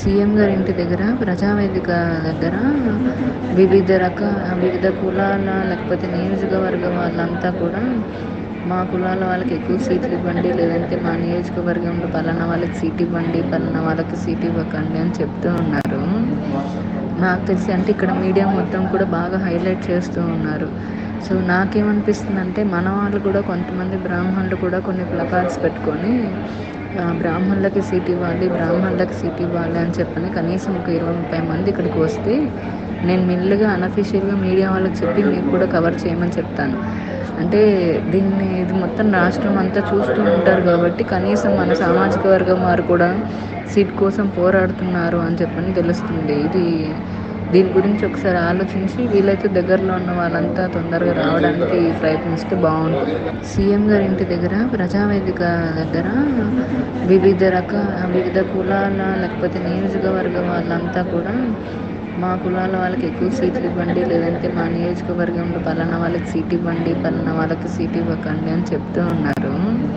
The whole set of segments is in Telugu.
సీఎం గారి ఇంటి దగ్గర ప్రజావేదిక దగ్గర వివిధ రక వివిధ కులాల లేకపోతే నియోజకవర్గ వాళ్ళంతా కూడా మా కులాల వాళ్ళకి ఎక్కువ సీట్లు ఇవ్వండి లేదంటే మా నియోజకవర్గంలో పలానా వాళ్ళకి సీట్ ఇవ్వండి పలానా వాళ్ళకి సీట్ ఇవ్వకండి అని చెప్తూ ఉన్నారు నాకు తెలిసి అంటే ఇక్కడ మీడియా మొత్తం కూడా బాగా హైలైట్ చేస్తూ ఉన్నారు సో నాకేమనిపిస్తుంది అంటే మన వాళ్ళు కూడా కొంతమంది బ్రాహ్మణులు కూడా కొన్ని ప్లకార్డ్స్ పెట్టుకొని ఆ, బ్రాహ్మణులకి సీట్ ఇవ్వాలి బ్రాహ్మణులకి సీట్ ఇవ్వాలి అని చెప్పని కనీసం ఒక ఇరవై ముప్పై మంది ఇక్కడికి వస్తే నేను మెల్లిగా అనఫీషియల్గా మీడియా వాళ్ళకి చెప్పి మీకు కూడా కవర్ చేయమని చెప్తాను అంటే దీన్ని ఇది మొత్తం రాష్ట్రం అంతా చూస్తూ ఉంటారు కాబట్టి కనీసం మన సామాజిక వర్గం వారు కూడా సీట్ కోసం పోరాడుతున్నారు అని చెప్పని తెలుస్తుంది ఇది దీని గురించి ఒకసారి ఆలోచించి వీలైతే దగ్గరలో ఉన్న వాళ్ళంతా తొందరగా రావడానికి ప్రయత్నిస్తే బాగుంటుంది సీఎం గారి ఇంటి దగ్గర ప్రజావేదిక దగ్గర వివిధ రక వివిధ కులాల లేకపోతే నియోజకవర్గ వాళ్ళంతా కూడా మా కులాల వాళ్ళకి ఎక్కువ సీట్లు ఇవ్వండి లేదంటే మా నియోజకవర్గంలో పలానా వాళ్ళకి సీట్ ఇవ్వండి పలానా వాళ్ళకి సీట్ ఇవ్వకండి అని చెప్తూ ఉన్నారు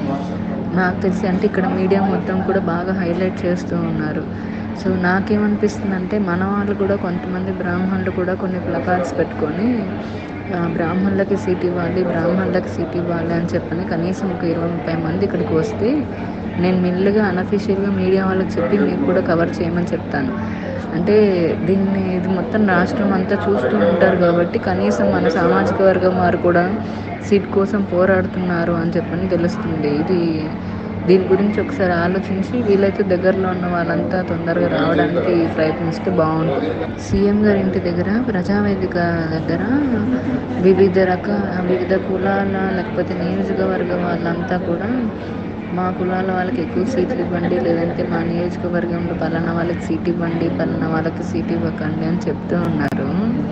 నాకు తెలిసి అంటే ఇక్కడ మీడియా మొత్తం కూడా బాగా హైలైట్ చేస్తూ ఉన్నారు సో నాకేమనిపిస్తుంది అంటే మన వాళ్ళు కూడా కొంతమంది బ్రాహ్మణులు కూడా కొన్ని ప్లకార్డ్స్ పెట్టుకొని ఆ, బ్రాహ్మణులకి సీట్ ఇవ్వాలి బ్రాహ్మణులకి సీట్ ఇవ్వాలి అని చెప్పని కనీసం ఒక ఇరవై ముప్పై మంది ఇక్కడికి వస్తే నేను మెల్లిగా అనఫీషియల్గా మీడియా వాళ్ళకి చెప్పి మీకు కూడా కవర్ చేయమని చెప్తాను అంటే దీన్ని ఇది మొత్తం రాష్ట్రం అంతా చూస్తూ ఉంటారు కాబట్టి కనీసం మన సామాజిక వర్గం వారు కూడా సీట్ కోసం పోరాడుతున్నారు అని చెప్పని తెలుస్తుంది ఇది దీని గురించి ఒకసారి ఆలోచించి వీలైతే దగ్గరలో ఉన్న వాళ్ళంతా తొందరగా రావడానికి ప్రయత్నిస్తే బాగుంటుంది సీఎం గారి ఇంటి దగ్గర ప్రజావేదిక దగ్గర వివిధ రక వివిధ కులాల లేకపోతే నియోజకవర్గ వాళ్ళంతా కూడా మా కులాల వాళ్ళకి ఎక్కువ సీట్లు ఇవ్వండి లేదంటే మా నియోజకవర్గంలో పలానా వాళ్ళకి సీట్ ఇవ్వండి పలానా వాళ్ళకి సీట్ ఇవ్వకండి అని చెప్తూ ఉన్నారు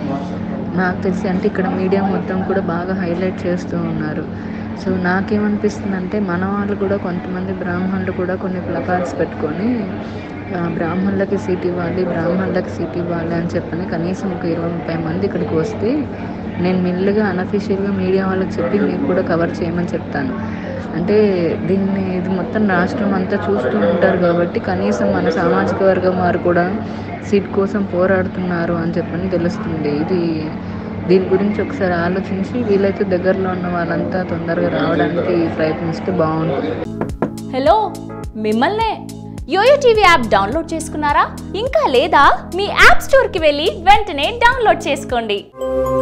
నాకు తెలిసి అంటే ఇక్కడ మీడియా మొత్తం కూడా బాగా హైలైట్ చేస్తూ ఉన్నారు సో నాకేమనిపిస్తుంది అంటే మన వాళ్ళు కూడా కొంతమంది బ్రాహ్మణులు కూడా కొన్ని ప్లకార్డ్స్ పెట్టుకొని ఆ, బ్రాహ్మణులకి సీట్ ఇవ్వాలి బ్రాహ్మణులకి సీట్ ఇవ్వాలి అని చెప్పని కనీసం ఒక ఇరవై ముప్పై మంది ఇక్కడికి వస్తే నేను మెల్లిగా అనఫీషియల్గా మీడియా వాళ్ళకి చెప్పి మీకు కూడా కవర్ చేయమని చెప్తాను అంటే దీన్ని ఇది మొత్తం రాష్ట్రం అంతా చూస్తూ ఉంటారు కాబట్టి కనీసం మన సామాజిక వర్గం వారు కూడా సీట్ కోసం పోరాడుతున్నారు అని చెప్పని తెలుస్తుంది ఇది దీని గురించి ఒకసారి ఆలోచించి వీలైతే దగ్గరలో ఉన్న వాళ్ళంతా తొందరగా రావడానికి ప్రయత్నిస్తే బాగుంటుంది హలో మిమ్మల్నే యోయో టీవీ యాప్ డౌన్లోడ్ చేసుకున్నారా ఇంకా లేదా మీ యాప్ స్టోర్కి వెళ్ళి వెంటనే డౌన్లోడ్ చేసుకోండి